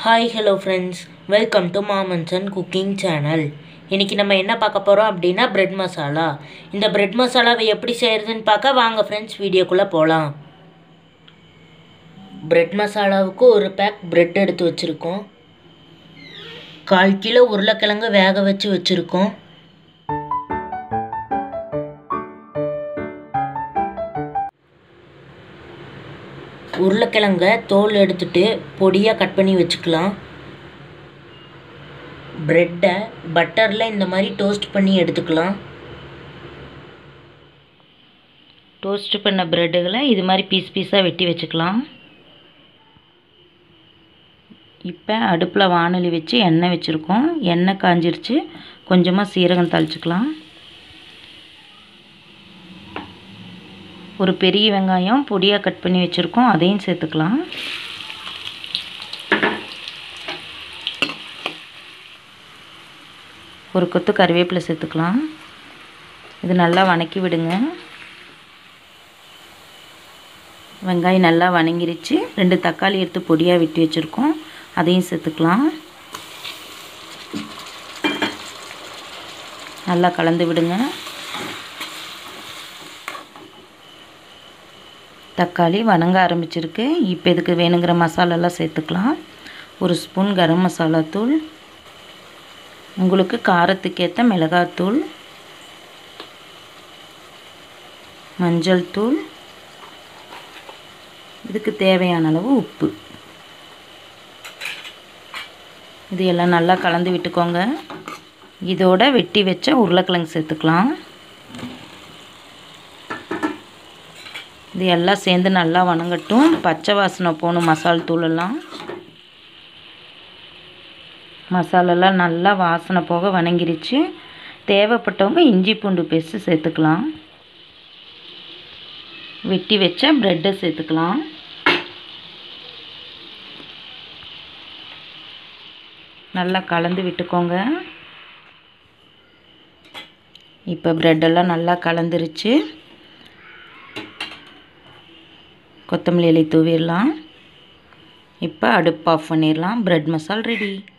hi hello friends welcome to மாமன்சன் cooking channel இன்றைக்கி நம்ம என்ன பார்க்க போகிறோம் அப்படின்னா பிரெட் மசாலா இந்த பிரெட் மசாலாவை எப்படி செய்கிறதுன்னு பார்க்க வாங்க ஃப்ரெண்ட்ஸ் வீடியோக்குள்ளே போகலாம் பிரெட் மசாலாவுக்கு ஒரு பேக் பிரெட் எடுத்து வச்சுருக்கோம் கால் கிலோ உருளைக்கிழங்கு வேக வச்சு வச்சுருக்கோம் உருளைக்கிழங்க தோல் எடுத்துட்டு பொடியாக கட் பண்ணி வச்சுக்கலாம் ப்ரெட்டை பட்டரில் இந்த மாதிரி டோஸ்ட் பண்ணி எடுத்துக்கலாம் டோஸ்ட் பண்ண ப்ரெட்டுகளை இது மாதிரி பீஸ் பீஸாக வெட்டி வச்சுக்கலாம் இப்போ அடுப்பில் வானொலி வச்சு எண்ணெய் வச்சுருக்கோம் எண்ணெய் காஞ்சிருச்சு கொஞ்சமாக சீரகம் தாளிச்சுக்கலாம் ஒரு பெரிய வெங்காயம் பொடியாக கட் பண்ணி வச்சுருக்கோம் அதையும் சேர்த்துக்கலாம் ஒரு கொத்து கருவேப்பிலை சேர்த்துக்கலாம் இது நல்லா வணக்கி விடுங்க வெங்காயம் நல்லா வணங்கிருச்சு ரெண்டு தக்காளி எடுத்து பொடியாக வெட்டி வச்சுருக்கோம் அதையும் சேர்த்துக்கலாம் நல்லா கலந்து விடுங்க தக்காளி வணங்க ஆரம்பிச்சிருக்கு இப்போ இதுக்கு வேணுங்கிற மசாலாலாம் சேர்த்துக்கலாம் ஒரு ஸ்பூன் கரம் மசாலா தூள் உங்களுக்கு காரத்துக்கேற்ற மிளகாத்தூள் மஞ்சள் தூள் இதுக்கு தேவையான அளவு உப்பு இது எல்லாம் நல்லா கலந்து விட்டுக்கோங்க இதோட வெட்டி வச்ச உருளைக்கிழங்கு சேர்த்துக்கலாம் இது எல்லாம் சேர்ந்து நல்லா வணங்கட்டும் பச்சை வாசனை போகணும் மசால் தூளெல்லாம் மசாலெல்லாம் நல்லா வாசனை போக வணங்கிருச்சு தேவைப்பட்டவங்க இஞ்சி பூண்டு பேஸ்ட்டு சேர்த்துக்கலாம் வெட்டி வச்ச ப்ரெட்டை சேர்த்துக்கலாம் நல்லா கலந்து விட்டுக்கோங்க இப்போ ப்ரெட்டெல்லாம் நல்லா கலந்துருச்சு கொத்தமல்லி இலை தூவிடலாம் இப்போ அடுப்பு ஆஃப் பண்ணிடலாம் ப்ரெட் மசால் ரெடி